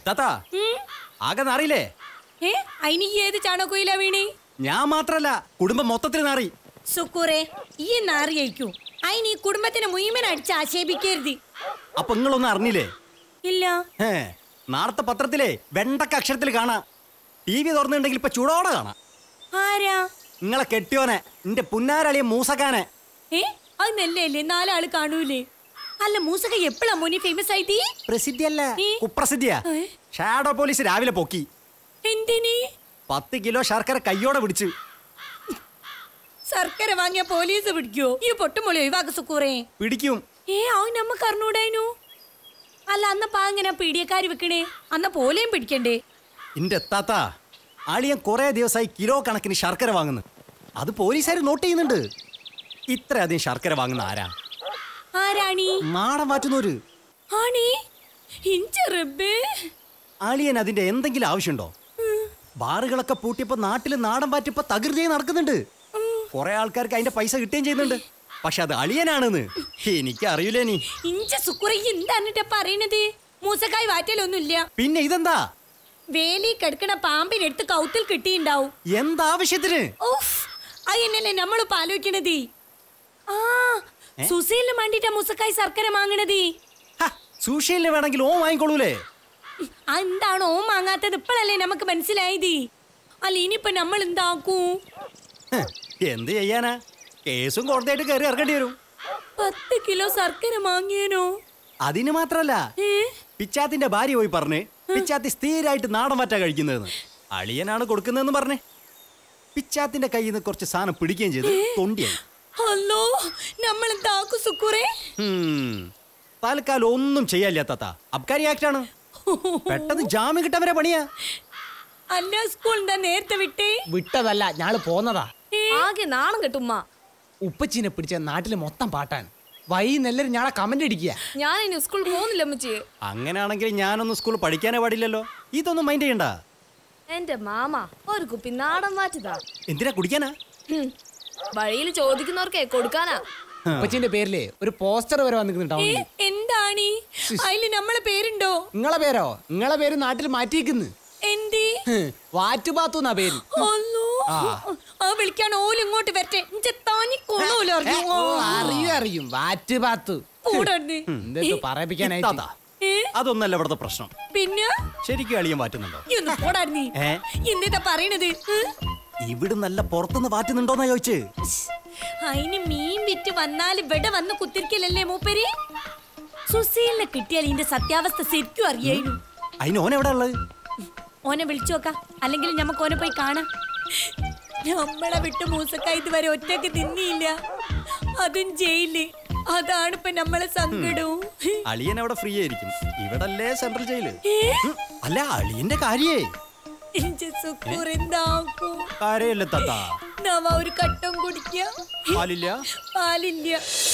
താത്താ ആകെ നാറിയില്ലേ ഏ അയിന് ഈ ഏത് ചാണകോയില വീണേ ഞാൻ മാത്രല്ല കുടുംബം മൊത്തത്തിൽ നാറി സുക്കൂറെ ഈ നാറിയയിക്കൂ അയിന് ഈ കുടുംബത്തിന് മുഴുവൻ അടിച്ച് ആക്ഷേപിക്കരുത് അപ്പൊ നിങ്ങളൊന്നും അറിഞ്ഞില്ലേ ഇല്ല ഏ നാളത്തെ പത്രത്തിലെ വെണ്ടക്ക അക്ഷരത്തിൽ കാണാം ടി വി തുറന്നിട്ടുണ്ടെങ്കിൽ ഇപ്പൊ ചൂടോടെ കാണാം ആരാ നിങ്ങളെ കെട്ടിയോനെ നിന്റെ പുന്നാരളിയ മൂസക്കാനെ ഏ അത് നെല്ലല്ലേ നാലാള് കാണൂലേ അല്ല മൂസക എപ്പോഴാ മോനി ഫേമസ് ആയിട്ട് പ്രസിദ്ധിയല്ല ഏ? കുപ്രസിദ്ധിയാ ഏ? ഷാഡോ പോലീസ് രാവിലെ പൊക്കി എന്തിനി പത്ത് കിലോ ശർക്കര കയ്യോടെ പിടിച്ചു സർക്കാർ വാങ്ങിയ പോലീസ് പിടിക്കോ ഈ പൊട്ടുമൊളി ഒഴിവാക്ക സുക്കൂറേ പിടിക്കും ഏ അത് നമ്മക്ക് അറിഞ്ഞൂടായിനു അല്ല അന്നപ്പാ ഇങ്ങനെ പീഡിയക്കാര് വെക്കണേ അന്ന പോലെയും പിടിക്കണ്ടേ ഇന്റെ താത്ത അളിയൻ കുറെ ദിവസമായി കിലോ കണക്കിന് ശർക്കര വാങ്ങുന്നു അത് പോലീസുകാർ നോട്ട് ചെയ്യുന്നുണ്ട് ഇത്രയധികം ശർക്കര വാങ്ങുന്ന ആരാ ആരാണി നാടൻ മാറ്റുന്നോര് ആണി ഇഞ്ച റബ്ബേ അളിയൻ അതിന്റെ എന്തെങ്കിലും ആവശ്യമുണ്ടോ ബാറുകളൊക്കെ പൂട്ടിയപ്പോ നാട്ടില് നാടൻ പാറ്റിപ്പോ തകൃതിയായി നടക്കുന്നുണ്ട് കുറെ ആൾക്കാർക്ക് അതിന്റെ പൈസ കിട്ടുകയും ചെയ്യുന്നുണ്ട് പക്ഷെ അത് അളിയനാണെന്ന് എനിക്ക് അറിയില്ല നീ ഇഞ്ച സുക്കുറ എന്താന്നിട്ടാ പറയണത് മൂസക്കായ് വാറ്റലൊന്നുമില്ല പിന്നെ ഇതെന്താ വേലി കിടക്കണ പാമ്പിനെടുത്ത് കൗത്തിൽ കിട്ടിണ്ടാവും എന്താവശ്യത്തിന് ഓഫ് അയ്യന്നല്ലേ നമ്മളിപ്പോ ആലോചിക്കണത് ആ സുസീലിന് വേണ്ടിട്ടാ മൂസക്കായ് ശർക്കര വാങ്ങണത് ഹ, സുഷീലിന് വേണമെങ്കിൽ ഓ വാങ്ങിക്കോളൂലേ എന്താണ് ഓ വാങ്ങാത്തത് ഇപ്പോഴല്ലേ നമുക്ക് മനസ്സിലായത് അല്ല ഇനിയിപ്പൊ നമ്മൾ എന്താക്കൂ ഹ്, എന്ത് ചെയ്യാനാ കേസും കോടതിയായിട്ട് കയറി ഇറങ്ങേണ്ടി വരും പത്ത് കിലോ ശർക്കര വാങ്ങിയേനോ അതിന് മാത്രല്ല ഏ പിച്ചാത്തിന്റെ ഭാര്യ പോയി പറഞ്ഞ് പിച്ചാത്തി സ്ഥിരമായിട്ട് നാടൻ മാറ്റാ കഴിക്കുന്നതെന്ന് അളിയനാണ് കൊടുക്കുന്നതെന്ന് പറഞ്ഞേ പിച്ചാത്തിന്റെ കയ്യിൽ നിന്ന് കുറച്ച് സാധനം പിടിക്കുകയും ചെയ്ത് തൊണ്ടിയായി ഹലോ നമ്മൾ എന്താക്കൂ സുക്കുറേ ഹും. തൽക്കാലം ഒന്നും ചെയ്യാല്ല താത്ത അബ്കാരി ആക്ട് ആണ് പെട്ടെന്ന് ജാമ്യം കിട്ടവരെ പണിയാ അല്ല സ്കൂൾ എന്താ നേരത്തെ വിട്ടേ വിട്ടതല്ല ഞാള് പോന്നതാ ആകെ നാണം കെട്ടുമ്മ ഉപ്പച്ചീനെ പിടിച്ച നാട്ടില് മൊത്തം പാട്ടാണ് വൈകുന്നെല്ലാരും ഞാളെ കമന്റ് അടിക്കുക ഞാൻ ഇനി സ്കൂളിൽ പോകുന്നില്ല അമ്മച്ചിയെ അങ്ങനെയാണെങ്കിൽ ഞാനൊന്നും സ്കൂളിൽ പഠിക്കാനേ പാടില്ലല്ലോ ഇതൊന്നും മൈൻഡ് ചെയ്യണ്ട എന്റെ മാമ ഒരു കുപ്പി നാടൻ മാറ്റിതാ എന്തിനാ കുടിക്കാനാ വഴിയിൽ ചോദിക്കുന്നവർക്കേ കൊടുക്കാനാ ഉപ്പച്ചീന്റെ പേരില് ഒരു പോസ്റ്റർ വരെ വന്നിരിക്കുന്നു ഏ, ടൗണിൽ എന്താണ് അതില് നമ്മളെ പേരുണ്ടോ നിങ്ങളെ പേരോ നിങ്ങളെ പേര് നാട്ടിൽ മാറ്റിയേക്കുന്നു എന്തി വാറ്റുപാത്തു എന്നാ പേര് അല്ലോ ആ വിളിക്കാൻ ഓലും ഇങ്ങോട്ട് വരട്ടെ ഇഞ്ച താനി കൊള്ളൂലോ ഏ, ഓ, അറിയും അറിയും വാറ്റുപാത്തു കൂടർന്ന് എന്തെന്തോ പറയിപ്പിക്കാനായിട്ട് താത്ത അതൊന്നല്ല ഇവിടുത്തെ പ്രശ്നം പിന്നെ ശരിക്കും അളിയൻ മാറ്റുന്നുണ്ടോ ഈ ഒന്ന് പോടാർന്ന് ഏ? എന്താ പറയണത് ഏ? ഇവിടുന്നല്ല പുറത്തുനിന്ന് മാറ്റുന്നുണ്ടോന്നാ ചോദിച്ച് അയിന് മീൻ വിറ്റ് വന്നാൽ ഇവിടെ വന്ന് കുത്തിരിക്കലല്ലേ മൂപ്പര് സുശീലിനെ കിട്ടിയാൽ ഇതിന്റെ സത്യാവസ്ഥ ശരിക്കും അറിയായിരുന്നു അതിന് ഓൻ എവിടെ ഉള്ളത് ഓനെ വിളിച്ചു നോക്കാം അല്ലെങ്കിൽ നമുക്ക് ഓനെ പോയി കാണാം നമ്മളെ വിട്ട് മൂസക്ക ഇതുവരെ ഒറ്റക്ക് തിന്നിയില്ല അതും ജയില് അതാണ് ഇപ്പൊ നമ്മളെ സങ്കടവും അളിയൻ അവിടെ ഫ്രീ ആയിരിക്കും ഇവിടല്ലേ സെൻട്രൽ ജയില് ഉം, അല്ല അളിയന്റെ കാര്യേ ഇഞ്ച സുക്കൂർ എന്താക്കും കാര്യല്ലേ താത്ത നവ ഒരു കട്ടം കുടിക്ക പാലില്ല പാലില്ല